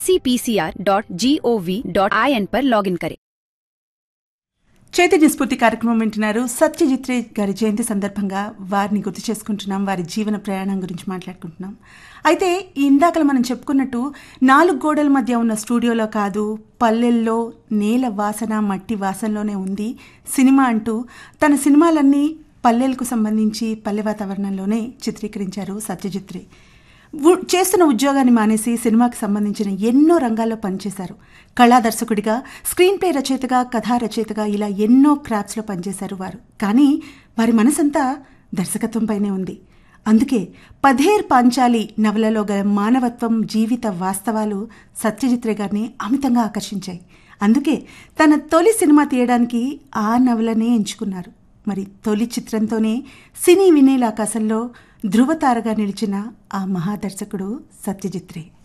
cpcr.gov.in पर login करें చైతన్య స్ఫూర్తి కార్యక్రమం వింటున్నారు సత్యజిత్రే గారి జయంతి సందర్భంగా వారిని గుర్తు చేసుకుంటున్నాం వారి జీవన ప్రయాణం గురించి మాట్లాడుకుంటున్నాం అయితే ఇందాకలు మనం చెప్పుకున్నట్టు నాలుగు గోడల మధ్య ఉన్న స్టూడియోలో కాదు పల్లెల్లో నేల వాసన మట్టి వాసనలోనే ఉంది సినిమా అంటూ తన సినిమాలన్నీ పల్లెలకు సంబంధించి పల్లె వాతావరణంలోనే చిత్రీకరించారు సత్యజిత్రే ఉ- చేస్తున్న ఉద్యోగాన్ని మానేసి సినిమాకి సంబంధించిన ఎన్నో రంగాల్లో పనిచేశారు కళా దర్శకుడిగా స్క్రీన్ ప్లే రచయితగా కథా రచయితగా ఇలా ఎన్నో క్రాఫ్ట్స్లో పనిచేశారు వారు కానీ వారి మనసంతా దర్శకత్వంపైనే ఉంది అందుకే పధేర్ పాంచాలి నవలలో గల మానవత్వం జీవిత వాస్తవాలు సత్యజిత్రే గారిని అమితంగా ఆకర్షించాయి అందుకే తన తొలి సినిమా తీయడానికి ఆ నవలనే ఎంచుకున్నారు మరి తొలి చిత్రంతోనే సినీ వినీల ఆకాశంలో ధృవతారగా నిలిచిన ఆ మహాదర్శకుడు సత్యజిత్రే